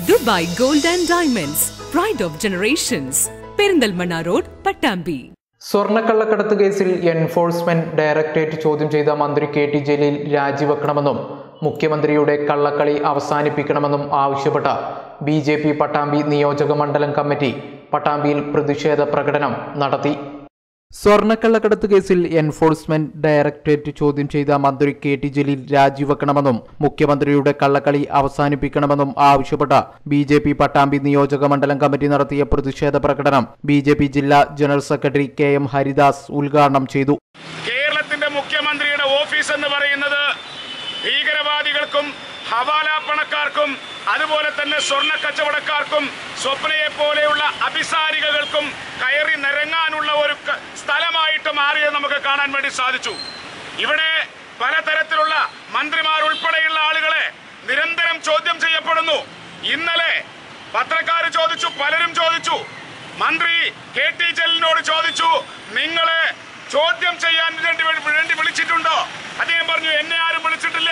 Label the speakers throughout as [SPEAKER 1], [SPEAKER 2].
[SPEAKER 1] Dubai gold and diamonds pride of generations Perinthalmanna road Pattambi
[SPEAKER 2] സ്വർണ്ണക്കള്ളക്കടത്ത് കേസിൽ enforcement directorate ചോദ്യം ചെയ്ത മന്ത്രി കെ ടി ജലീൽ രാജിവെക്കണമെന്നും മുഖ്യമന്ത്രിയുടെ കള്ളക്കളി അവസാനിപ്പിക്കണമെന്നും ആവശ്യപ്പെട്ട ബി ജെ പി പട്ടാമ്പി നിയോജക മണ്ഡലം കമ്മിറ്റി പട്ടാമ്പിയിൽ പ്രതിഷേധ പ്രകടനം നടത്തി സ്വർണ്ണക്കള്ളക്കടത്ത് കേസിൽ എൻഫോഴ്സ്മെന്റ് ഡയറക്ടറേറ്റ് ചോദ്യം ചെയ്ത മന്ത്രി കെ ടി ജലീൽ രാജിവെക്കണമെന്നും മുഖ്യമന്ത്രിയുടെ കള്ളക്കളി അവസാനിപ്പിക്കണമെന്നും ആവശ്യപ്പെട്ട ബി ജെ പി പട്ടാമ്പി നിയോജക മണ്ഡലം കമ്മിറ്റി നടത്തിയ പ്രതിഷേധ പ്രകടനം ബി ജെ പി ജില്ലാ general secretary K M Haridas ഉദ്ഘാടനം ചെയ്തു
[SPEAKER 3] കേരളത്തിന്റെ മുഖ്യമന്ത്രിയുടെ ഓഫീസ് എന്ന് പറയുന്നത് ഭീകരവാദികൾക്കും ഹവാല പണക്കാർക്കും അതുപോലെ തന്നെ സ്വർണ്ണ കച്ചവടക്കാർക്കും സ്വപ്നയെ പോലെയുള്ള അഭിസാരികകൾക്കും കയറി നിരങ്ങാനുള്ള ഒരു ക- സ്ഥലമായിട്ട് മാറിയത് നമുക്ക് കാണാൻ വേണ്ടി സാധിച്ചു ഇവിടെ പലതരത്തിലുള്ള മന്ത്രിമാർ ഉൾപ്പെടെയുള്ള ആളുകളെ നിരന്തരം ചോദ്യം ചെയ്യപ്പെടുന്നു ഇന്നലെ പത്രക്കാർ ചോദിച്ചു പലരും ചോദിച്ചു മന്ത്രി കെ ടി ജലീലിനോട് ചോദിച്ചു നിങ്ങളെ ചോദ്യം ചെയ്യാൻ വേണ്ടി വേണ്ടി വിളിച്ചിട്ടുണ്ടോ അദ്ദേഹം പറഞ്ഞു എന്നെ ആരും വിളിച്ചിട്ടില്ല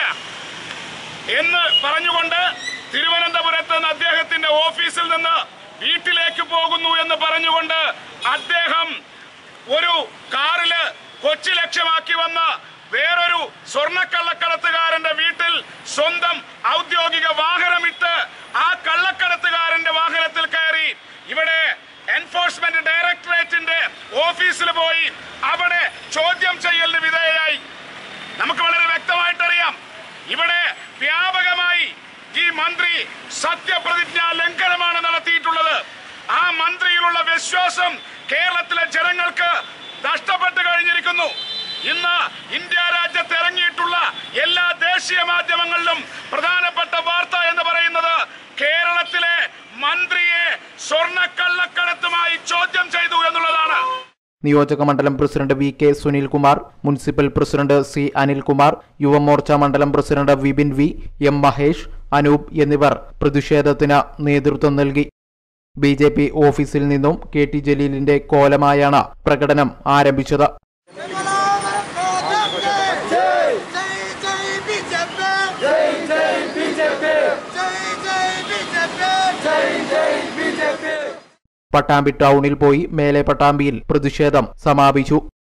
[SPEAKER 3] എന്ന് പറഞ്ഞുകൊണ്ട് തിരുവനന്തപുരത്ത് നിന്ന് അദ്ദേഹത്തിന്റെ ഓഫീസിൽ നിന്ന് വീട്ടിലേക്ക് പോകുന്നു എന്ന് പറഞ്ഞുകൊണ്ട് അദ്ദേഹം ഒരു കാറില് കൊച്ചി ലക്ഷ്യമാക്കി വന്ന വേറൊരു സ്വർണ്ണക്കള്ളക്കടത്തുകാരന്റെ വീട്ടിൽ സ്വന്തം ഔദ്യോഗിക വാഹനമിട്ട് ആ കള്ളക്കടത്തുകാരന്റെ വാഹനത്തിൽ കയറി ഇവിടെ എൻഫോഴ്സ്മെന്റ് ഡയറക്ടറേറ്റിന്റെ ഓഫീസിൽ പോയി അവിടെ ചോദ്യം ചെയ്യലിന് വിധേയയായി നമുക്ക് വളരെ വ്യക്തമായിട്ടറിയാം ഇവിടെ വ്യാപകമായി ഈ മന്ത്രി സത്യപ്രതിജ്ഞാ ലംഘനമാണ് നടത്തിയിട്ടുള്ളത് ആ മന്ത്രിയിലുള്ള വിശ്വാസം കേരളത്തിലെ ജനങ്ങൾക്ക് നഷ്ടപ്പെട്ടു കഴിഞ്ഞിരിക്കുന്നു ഇന്ന് ഇന്ത്യ രാജ്യത്ത് ഇറങ്ങിയിട്ടുള്ള എല്ലാ ദേശീയ മാധ്യമങ്ങളിലും പ്രധാനപ്പെട്ട വാർത്ത എന്ന് പറയുന്നത് കേരളത്തിലെ മന്ത്രിയെ സ്വർണ്ണക്കള്ളക്കടത്തുമായി ചോദ്യം ചെയ്തു എന്നുള്ളതാണ്
[SPEAKER 2] നിയോജക മണ്ഡലം president V K Sunilkumar municipal president C Anilkumar Yuvamorcha മണ്ഡലം president Vipin V M Mahesh Anoop എന്നിവർ പ്രതിഷേധത്തിന് നേതൃത്വം നൽകി ബി ജെ പി ഓഫീസിൽ നിന്നും കെ ടി ജലീലിന്റെ കോലമായാണ് പ്രകടനം ആരംഭിച്ചത് പട്ടാമ്പി ടൗണിൽ പോയി മേലെ പട്ടാമ്പിയിൽ പ്രതിഷേധം സമാപിച്ചു